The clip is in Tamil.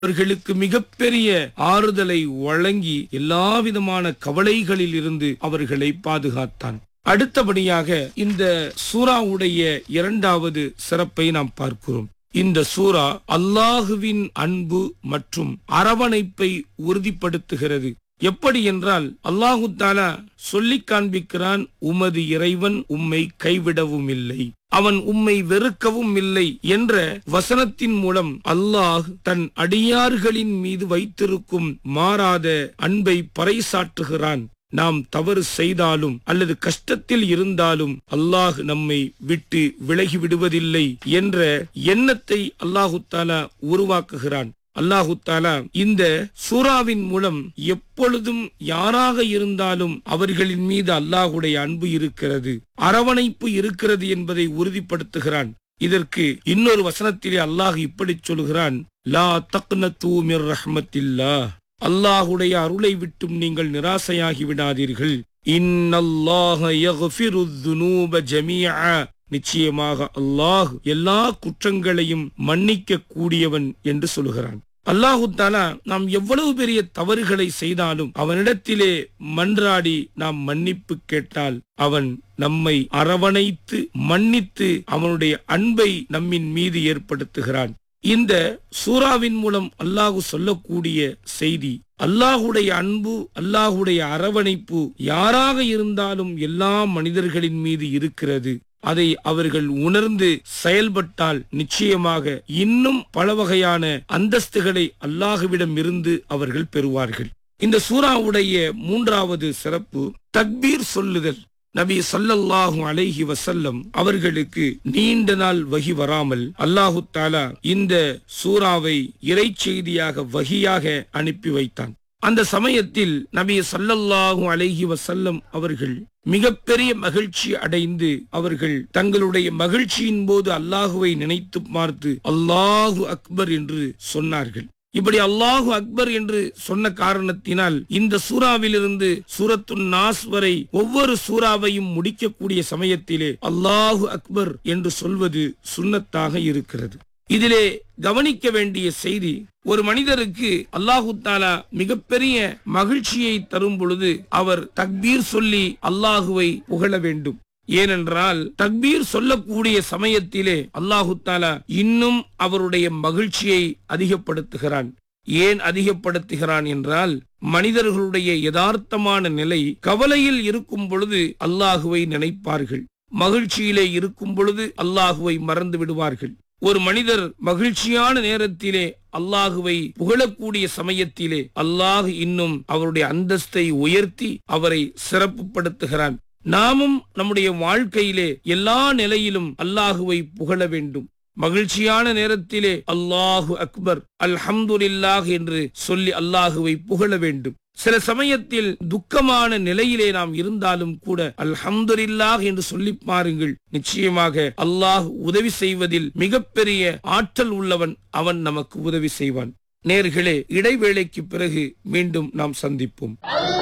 அவர்களுக்கு மிகப்பெரிய ஆறுதலை வழங்கி எல்லா விதமான கவலைகளில் இருந்து அவர்களை பாதுகாத்தான் அடுத்தபடியாக இந்த சூராவுடைய இரண்டாவது சிறப்பை நாம் பார்க்கிறோம் இந்த சூரா அல்லாஹுவின் அன்பு மற்றும் அரவணைப்பை உறுதிப்படுத்துகிறது எப்படி என்றால் அல்லாஹு தாலா சொல்லி காண்பிக்கிறான் உமது இறைவன் உம்மை கைவிடவும் இல்லை அவன் உம்மை வெறுக்கவும் இல்லை என்ற வசனத்தின் மூலம் அல்லாஹ் தன் அடியார்களின் மீது வைத்திருக்கும் மாறாத அன்பை பறைசாற்றுகிறான் நாம் தவறு செய்தாலும் அல்லது கஷ்டத்தில் இருந்தாலும் அல்லாஹ் நம்மை விட்டு விலகி விடுவதில்லை என்ற எண்ணத்தை அல்லாஹு தாலா உருவாக்குகிறான் அல்லாஹு தாலா இந்த சூறாவின் மூலம் எப்பொழுதும் யாராக இருந்தாலும் அவர்களின் மீது அல்லாஹுடைய அன்பு இருக்கிறது அரவணைப்பு இருக்கிறது என்பதை உறுதிப்படுத்துகிறான் இதற்கு இன்னொரு வசனத்திலே அல்லாஹ் இப்படி சொல்கிறான் லா தக்னத்து மிர் ரஹ்மத்தில்லா அல்லாஹுடைய அருளை விட்டும் நீங்கள் நிராசையாகி விடாதீர்கள் இன்னல்லாஹ யக்ஃபிரு துனூப ஜமீஆ நிச்சயமாக அல்லாஹ் எல்லா குற்றங்களையும் மன்னிக்க கூடியவன் என்று சொல்கிறான் அல்லாஹு தாலா நாம் எவ்வளவு பெரிய தவறுகளை செய்தாலும் அவனிடத்திலே மன்றாடி நாம் மன்னிப்பு கேட்டால் அவன் நம்மை அரவணைத்து மன்னித்து அவனுடைய அன்பை நம்மின் மீது ஏற்படுத்துகிறான் இந்த சூறாவின் மூலம் அல்லாஹு சொல்லக்கூடிய செய்தி அல்லாஹுடைய அன்பு அல்லாஹுடைய அரவணைப்பு யாராக இருந்தாலும் எல்லா மனிதர்களின் மீது இருக்கிறது அதை அவர்கள் உணர்ந்து செயல்பட்டால் நிச்சயமாக இன்னும் பல வகையான அந்தஸ்துகளை அல்லாஹுவிடம் இருந்து அவர்கள் பெறுவார்கள் இந்த சூறாவுடைய மூன்றாவது சிறப்பு தக்பீர் சொல்லுதல் நபி சல்லல்லாஹு அலைஹி வசல்லம் அவர்களுக்கு நீண்ட நாள் வகி வராமல் அல்லாஹு தாலா இந்த சூறாவை இறை செய்தியாக வகியாக அனுப்பி வைத்தான் அந்த சமயத்தில் நபி சல்லல்லாஹு அலைஹி வசல்லம் அவர்கள் மிகப்பெரிய மகிழ்ச்சி அடைந்து அவர்கள் தங்களுடைய மகிழ்ச்சியின் போது அல்லாஹுவை நினைத்து பார்த்து அல்லாஹு அக்பர் என்று சொன்னார்கள் இப்படி அல்லாஹு அக்பர் என்று சொன்ன காரணத்தினால் இந்த சூறாவிலிருந்து சூரத்துன் நாஸ் வரை ஒவ்வொரு சூறாவையும் முடிக்கக்கூடிய சமயத்திலே அல்லாஹு அக்பர் என்று சொல்வது சுன்னத்தாக இருக்கிறது இதிலே கவனிக்க வேண்டிய செய்தி ஒரு மனிதருக்கு அல்லாஹு தாலா மிகப்பெரிய மகிழ்ச்சியை தரும் பொழுது அவர் தக்பீர் சொல்லி அல்லாஹுவை புகழ வேண்டும் ஏனென்றால் தக்பீர் சொல்லக்கூடிய சமயத்திலே அல்லாஹு தாலா இன்னும் அவருடைய மகிழ்ச்சியை அதிகப்படுத்துகிறான் ஏன் அதிகப்படுத்துகிறான் என்றால் மனிதர்களுடைய யதார்த்தமான நிலை கவலையில் இருக்கும் பொழுது அல்லாஹுவை நினைப்பார்கள் மகிழ்ச்சியிலே இருக்கும் பொழுது அல்லாஹுவை மறந்து விடுவார்கள் ஒரு மனிதர் மகிழ்ச்சியான நேரத்திலே அல்லாஹுவை புகழக்கூடிய சமயத்திலே அல்லாஹ் இன்னும் அவருடைய அந்தஸ்தை உயர்த்தி அவரை சிறப்புப்படுத்துகிறான் நாமும் நம்முடைய வாழ்க்கையிலே எல்லா நிலையிலும் அல்லாஹுவை புகழ வேண்டும் மகிழ்ச்சியான நேரத்திலே அல்லாஹு அக்பர் அல்ஹம்துலில்லாஹ் என்று சொல்லி அல்லாஹுவை புகழ வேண்டும் சில சமயத்தில் துக்கமான நிலையிலே நாம் இருந்தாலும் கூட அல்ஹம்துலில்லாஹ் என்று சொல்லி பாருங்கள் நிச்சயமாக அல்லாஹ் உதவி செய்வதில் மிகப்பெரிய ஆற்றல் உள்ளவன் அவன் நமக்கு உதவி செய்வான் நேர்களே இடைவேளைக்கு பிறகு மீண்டும் நாம் சந்திப்போம்